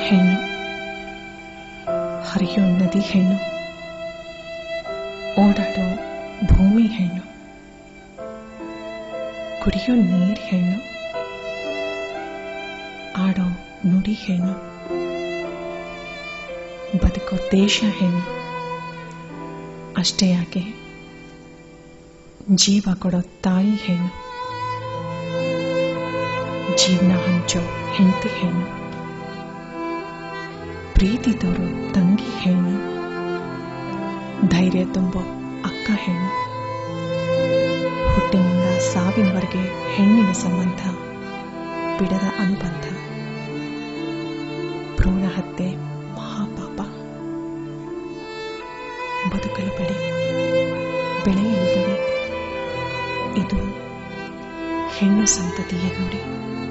ಹೆಣ್ಣು ಹರಿಯೋ ನದಿ ಹೆಣ್ಣು ಓಡಾಡೋ ಭೂಮಿ ಹೆಣ್ಣು ಕುಡಿಯೋ ನೀರ್ ಹೆಣ್ಣು ಆಡೋ ನುಡಿ ಹೆಣ್ಣು ಬದುಕೋ ದೇಶ ಹೆಣ್ಣು ಅಷ್ಟೇ ಯಾಕೆ ಜೀವ ಕೊಡೋ ತಾಯಿ ಹೆಣ್ಣು ಜೀವನ ಹಂಚೋ ಹೆಂಡತಿ ಹೆಣ್ಣು ಪ್ರೀತಿ ತೋರೋ ತಂಗಿ ಹೆಣ್ಣು ಧೈರ್ಯ ತುಂಬೋ ಅಕ್ಕ ಹೆಣ್ಣು ಹುಟ್ಟಿನಿಂದ ಸಾವಿನವರೆಗೆ ಹೆಣ್ಣಿನ ಸಂಬಂಧ ಬಿಡದ ಅನುಬಂಧ ಭ್ರೂಣ ಹತ್ಯೆ ಮಹಾಪಾಪ ಬದುಕಲು ಬಿಡಿ ಬೆಳೆಯಲು ಬಿಡಿ ಇದು ಹೆಣ್ಣು ಸಂತತಿಯ ನುಡಿ